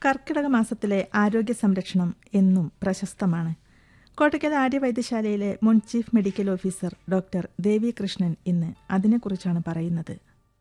കർക്കിടക മാസത്തിലെ ആരോഗ്യ സംരക്ഷണം എന്നും പ്രശസ്തമാണ് കോട്ടയ്ക്കൽ ആര്യവൈദ്യശാലയിലെ മുൻ chief medical officer doctor Devi Krishnan ഇന്ന് അതിനെക്കുറിച്ചാണ് പറയുന്നത്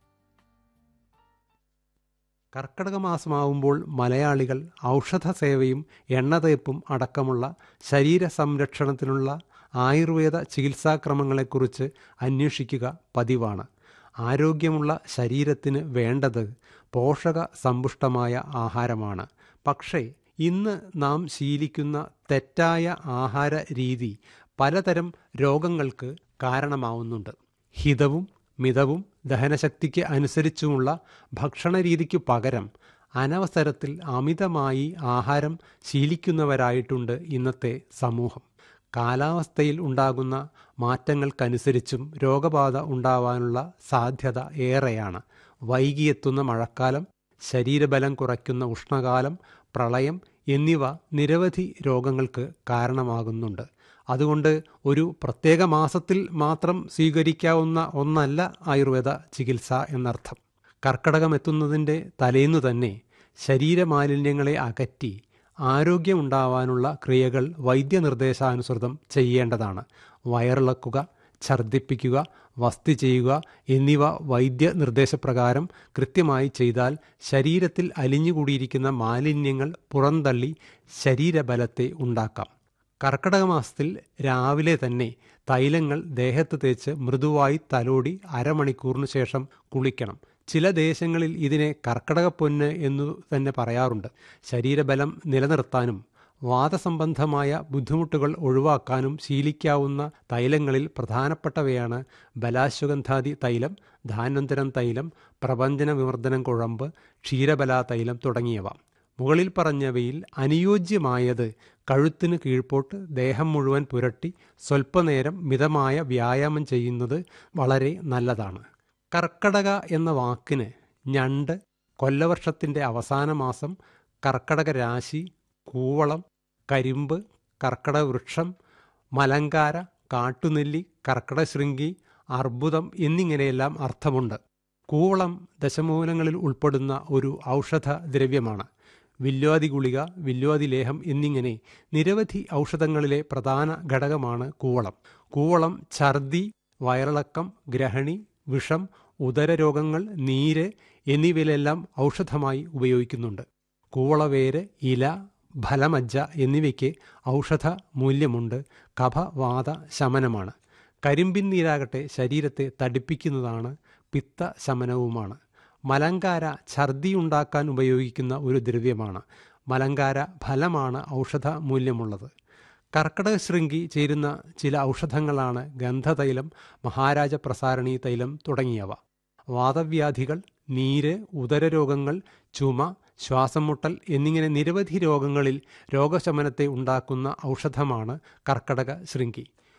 കർക്കിടക മാസമാവുമ്പോൾ മലയാളികൾ ഔഷധ സേവയും എണ്ണതേപ്പും അടക്കമുള്ള ശരീര സംരക്ഷണത്തിനുള്ള ആയുർവേദ ചികിത്സാക്രമങ്ങളെക്കുറിച്ച് അന്വേഷിക്കുക പതിവാണ് ആരോഗ്യമുള്ള ശരീരത്തിന് വേണ്ടത് പോഷക സമ്പുഷ്ടമായ ആഹാരമാണ് പക്ഷേ ഇന്ന് നാം ശീലിക്കുന്ന തെറ്റായ ആഹാര രീതി പലതരം രോഗങ്ങൾക്ക് കാരണമാവുന്നുണ്ട് ഹിതവും മിതവും ദഹനശക്തിക്ക് അനുസരിച്ചുമുള്ള ഭക്ഷണരീതിക്കു പകരം അനവസരത്തിൽ അമിതമായി ആഹാരം ശീലിക്കുന്നവരായിട്ടുണ്ട് ഇന്നത്തെ സമൂഹം കാലാവസ്ഥയിൽ ഉണ്ടാകുന്ന മാറ്റങ്ങൾക്കനുസരിച്ചും രോഗബാധ ഉണ്ടാവാനുള്ള സാധ്യത ഏറെയാണ് വൈകിയെത്തുന്ന മഴക്കാലം ശരീരബലം കുറയ്ക്കുന്ന ഉഷ്ണകാലം പ്രളയം എന്നിവ നിരവധി രോഗങ്ങൾക്ക് കാരണമാകുന്നുണ്ട് അതുകൊണ്ട് ഒരു പ്രത്യേക മാസത്തിൽ മാത്രം സ്വീകരിക്കാവുന്ന ഒന്നല്ല ആയുർവേദ ചികിത്സ എന്നർത്ഥം കർക്കടകം എത്തുന്നതിൻ്റെ തലേന്നു തന്നെ ശരീരമാലിന്യങ്ങളെ അകറ്റി ആരോഗ്യമുണ്ടാവാനുള്ള ക്രിയകൾ വൈദ്യനിർദ്ദേശാനുസൃതം ചെയ്യേണ്ടതാണ് വയറിളക്കുക ഛർദ്ദിപ്പിക്കുക വസ്തി ചെയ്യുക എന്നിവ വൈദ്യ നിർദ്ദേശപ്രകാരം കൃത്യമായി ചെയ്താൽ ശരീരത്തിൽ അലിഞ്ഞുകൂടിയിരിക്കുന്ന മാലിന്യങ്ങൾ പുറന്തള്ളി ശരീരബലത്തെ ഉണ്ടാക്കാം കർക്കടക മാസത്തിൽ രാവിലെ തന്നെ തൈലങ്ങൾ ദേഹത്ത് തേച്ച് മൃദുവായി തലോടി അരമണിക്കൂറിന് ശേഷം കുളിക്കണം ചില ദേശങ്ങളിൽ ഇതിനെ കർക്കടകപ്പൊന്ന് എന്നു തന്നെ പറയാറുണ്ട് ശരീരബലം നിലനിർത്താനും വാദസംബന്ധമായ ബുദ്ധിമുട്ടുകൾ ഒഴിവാക്കാനും ശീലിക്കാവുന്ന തൈലങ്ങളിൽ പ്രധാനപ്പെട്ടവയാണ് ബലാശ്വഗന്ധാദി തൈലം ധാന്വന്തരം തൈലം പ്രപഞ്ചന വിമർദ്ദനം കുഴമ്പ് ക്ഷീരബലാ തൈലം തുടങ്ങിയവ മുകളിൽ പറഞ്ഞവയിൽ അനുയോജ്യമായത് കഴുത്തിന് കീഴ്പോട്ട് ദേഹം മുഴുവൻ പുരട്ടി സ്വല്പനേരം മിതമായ വ്യായാമം ചെയ്യുന്നത് വളരെ നല്ലതാണ് കർക്കടക എന്ന വാക്കിന് ഞണ്ട് കൊല്ലവർഷത്തിൻ്റെ അവസാന മാസം കർക്കടക രാശി കൂവളം കരിമ്പ് കർക്കടക വൃക്ഷം മലങ്കാര കാട്ടുനെല്ലി കർക്കടശൃംഗി അർബുദം എന്നിങ്ങനെയെല്ലാം അർത്ഥമുണ്ട് കൂവളം ദശമൂലങ്ങളിൽ ഉൾപ്പെടുന്ന ഒരു ഔഷധ ദ്രവ്യമാണ് വില്വാദി ഗുളിക വില്വാദി ലേഹം എന്നിങ്ങനെ നിരവധി ഔഷധങ്ങളിലെ പ്രധാന ഘടകമാണ് കൂവളം കൂവളം ഛർദി വയറിളക്കം ഗ്രഹണി വിഷം ഉദരരോഗങ്ങൾ നീര് എന്നിവയിലെല്ലാം ഔഷധമായി ഉപയോഗിക്കുന്നുണ്ട് കൂവളവേര് ഇല ഫലമജ്ജ എന്നിവയ്ക്ക് ഔഷധ മൂല്യമുണ്ട് കഫവാത ശമനമാണ് കരിമ്പിൻ നീരാകട്ടെ ശരീരത്തെ തടിപ്പിക്കുന്നതാണ് പിത്ത ശമനവുമാണ് മലങ്കാര ഛർദി ഉണ്ടാക്കാൻ ഉപയോഗിക്കുന്ന ഒരു ദ്രവ്യമാണ് മലങ്കാര ഫലമാണ് ഔഷധ മൂല്യമുള്ളത് കർക്കടക ശൃംഗി ചേരുന്ന ചില ഔഷധങ്ങളാണ് ഗന്ധതൈലം മഹാരാജ പ്രസാരണി തൈലം തുടങ്ങിയവ വാദവ്യാധികൾ നീര് ഉദരരോഗങ്ങൾ ചുമ ശ്വാസം മുട്ടൽ എന്നിങ്ങനെ നിരവധി രോഗങ്ങളിൽ രോഗശമനത്തെ ഉണ്ടാക്കുന്ന ഔഷധമാണ് കർക്കടക ശൃംഗി